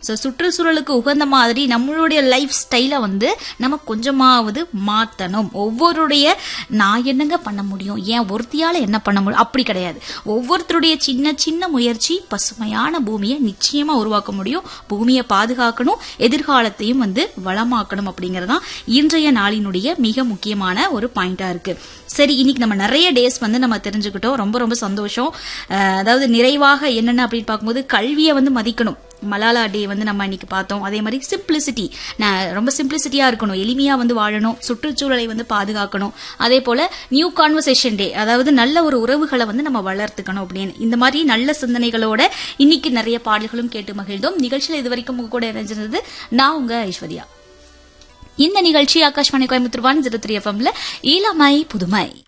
so சுற்றுச்சூழலுக்கு உகந்த மாதிரி நம்மளுடைய லைஃப் ஸ்டைலை வந்து நம்ம கொஞ்சமாவது மாற்றணும் ஒவ்வொருடைய நான் என்னங்க பண்ண முடியும் ஏன் ஒருத்தியால என்ன பண்ண முடியும் அப்படி கிடையாது ஒவ்வொருத்தருடைய சின்ன சின்ன முயற்சி பசுமையான பூமியை நிச்சயமா உருவாக்க முடியும் பூமியை பாதுகாக்கணும் எதிர்காலத்தையும் வந்து வளமாக்கணும் அப்படிங்கறதுதான் இன்றைய நாளினுடைய மிக முக்கியமான ஒரு பாயிண்டா இருக்கு சரி இன்னைக்கு நம்ம நிறைய டேஸ் வந்து நம்ம தெரிஞ்சுக்கிட்டோம் ரொம்ப ரொம்ப சந்தோஷம் அஹ், அதாவது நிறைவாக என்னென்ன அப்படின்னு பார்க்கும்போது கல்வியை வந்து மதிக்கணும் மலாலா டே வந்து நம்ம இன்னைக்கு பார்த்தோம் அதே மாதிரி சிம்பிளிசிட்டி நான் ரொம்ப சிம்பிளிசிட்டியா இருக்கணும் எளிமையா வந்து வாழணும் சுற்றுச்சூழலை வந்து பாதுகாக்கணும் அதே போல நியூ கான்வர்சேஷன் டே அதாவது நல்ல ஒரு உறவுகளை வந்து நம்ம வளர்த்துக்கணும் அப்படின்னு இந்த மாதிரி நல்ல சிந்தனைகளோட இன்னைக்கு நிறைய பாடல்களும் கேட்டு மகிழ்ந்தோம் நிகழ்ச்சியில் இது வரைக்கும் உங்க கூட இணைஞ்சிருந்தது நான் உங்க ஐஸ்வர்யா இந்த நிகழ்ச்சி Akashvani Coimbatore one zero three எஃப்எம்ல இளமை புதுமை